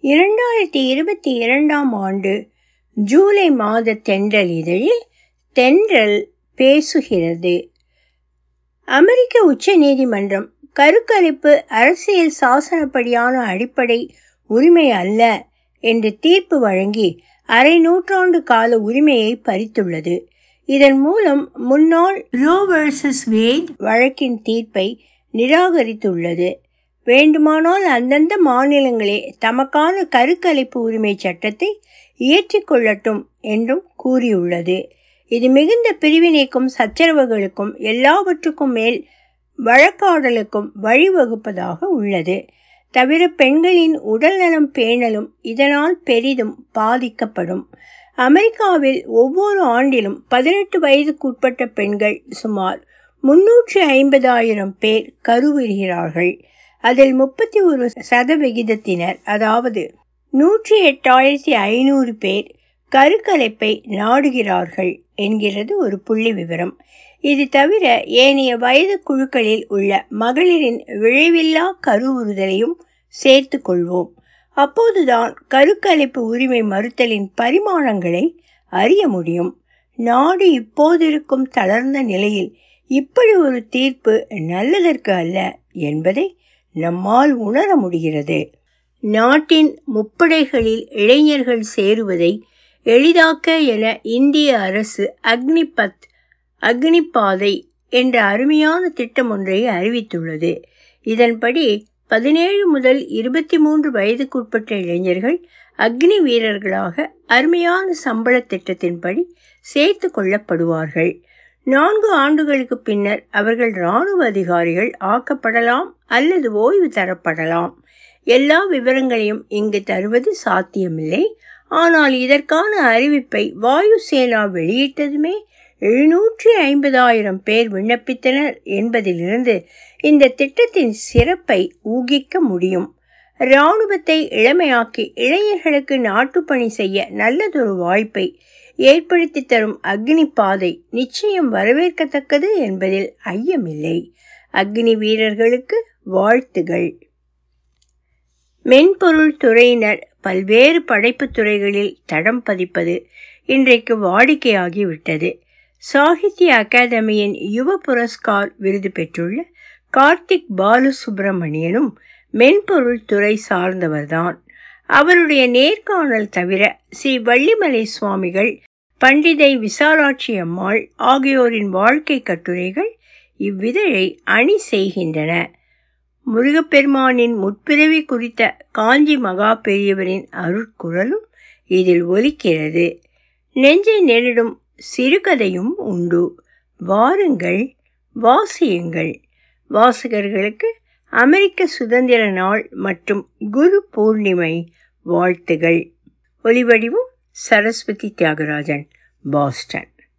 இரண்டாயிரத்தி இருபத்தி இரண்டாம் ஆண்டு ஜூலை மாத தென்றல் இதழில் தென்றல் பேசுகிறது அமெரிக்க உச்ச நீதிமன்றம் கருக்கலைப்பு அரசியல் சாசனப்படியான அடிப்படை உரிமை அல்ல என்று தீர்ப்பு வழங்கி அரை நூற்றாண்டு கால உரிமையை பறித்துள்ளது இதன் மூலம் முன்னாள் ரோ வர்சஸ் வேட் வழக்கின் தீர்ப்பை நிராகரித்துள்ளது வேண்டுமானால் அந்தந்த மாநிலங்களே தமக்கான கருக்கலைப்பு உரிமை சட்டத்தை இயற்றிக்கொள்ளட்டும் என்றும் கூறியுள்ளது இது மிகுந்த பிரிவினைக்கும் சச்சரவுகளுக்கும் எல்லாவற்றுக்கும் மேல் வழக்காடலுக்கும் வழிவகுப்பதாக உள்ளது தவிர பெண்களின் உடல்நலம் பேணலும் இதனால் பெரிதும் பாதிக்கப்படும் அமெரிக்காவில் ஒவ்வொரு ஆண்டிலும் பதினெட்டு வயதுக்குட்பட்ட பெண்கள் சுமார் முன்னூற்றி ஐம்பதாயிரம் பேர் கருவுறுகிறார்கள் அதில் முப்பத்தி ஒரு சதவிகிதத்தினர் அதாவது நூற்றி எட்டாயிரத்தி ஐநூறு பேர் கருக்கலைப்பை நாடுகிறார்கள் என்கிறது ஒரு புள்ளி விவரம் இது தவிர ஏனைய வயது குழுக்களில் உள்ள மகளிரின் விளைவில்லா கருவுறுதலையும் சேர்த்து கொள்வோம் அப்போதுதான் கருக்கலைப்பு உரிமை மறுத்தலின் பரிமாணங்களை அறிய முடியும் நாடு இப்போதிருக்கும் தளர்ந்த நிலையில் இப்படி ஒரு தீர்ப்பு நல்லதற்கு அல்ல என்பதை நம்மால் உணர முடிகிறது நாட்டின் முப்படைகளில் இளைஞர்கள் சேருவதை எளிதாக்க என இந்திய அரசு அக்னிபத் அக்னிபாதை என்ற அருமையான திட்டம் ஒன்றை அறிவித்துள்ளது இதன்படி பதினேழு முதல் இருபத்தி மூன்று வயதுக்குட்பட்ட இளைஞர்கள் அக்னி வீரர்களாக அருமையான சம்பள திட்டத்தின்படி சேர்த்து கொள்ளப்படுவார்கள் நான்கு ஆண்டுகளுக்கு பின்னர் அவர்கள் இராணுவ அதிகாரிகள் ஆக்கப்படலாம் அல்லது ஓய்வு தரப்படலாம் எல்லா விவரங்களையும் இங்கு தருவது சாத்தியமில்லை ஆனால் இதற்கான அறிவிப்பை வாயு சேனா வெளியிட்டதுமே எழுநூற்றி ஐம்பதாயிரம் பேர் விண்ணப்பித்தனர் என்பதிலிருந்து இந்த திட்டத்தின் சிறப்பை ஊகிக்க முடியும் இராணுவத்தை இளமையாக்கி இளைஞர்களுக்கு நாட்டுப்பணி செய்ய நல்லதொரு வாய்ப்பை ஏற்படுத்தி தரும் அக்னி பாதை நிச்சயம் வரவேற்கத்தக்கது என்பதில் ஐயமில்லை அக்னி வீரர்களுக்கு வாழ்த்துகள் மென்பொருள் துறையினர் பல்வேறு படைப்புத் துறைகளில் தடம் பதிப்பது இன்றைக்கு வாடிக்கையாகிவிட்டது சாகித்ய அகாதமியின் யுவ புரஸ்கார் விருது பெற்றுள்ள கார்த்திக் பாலசுப்பிரமணியனும் மென்பொருள் துறை சார்ந்தவர்தான் அவருடைய நேர்காணல் தவிர ஸ்ரீ வள்ளிமலை சுவாமிகள் பண்டிதை விசாலாட்சி அம்மாள் ஆகியோரின் வாழ்க்கை கட்டுரைகள் இவ்விதழை அணி செய்கின்றன முருகப்பெருமானின் முற்பிறவி குறித்த காஞ்சி மகா பெரியவரின் அருட்குரலும் இதில் ஒலிக்கிறது நெஞ்சை நெருடும் சிறுகதையும் உண்டு வாருங்கள் வாசியுங்கள் வாசகர்களுக்கு அமெரிக்க சுதந்திர நாள் மற்றும் குரு பூர்ணிமை வாழ்த்துகள் ஒலிவடிவும் சரஸ்வதி தியாகராஜன் பாஸ்டன்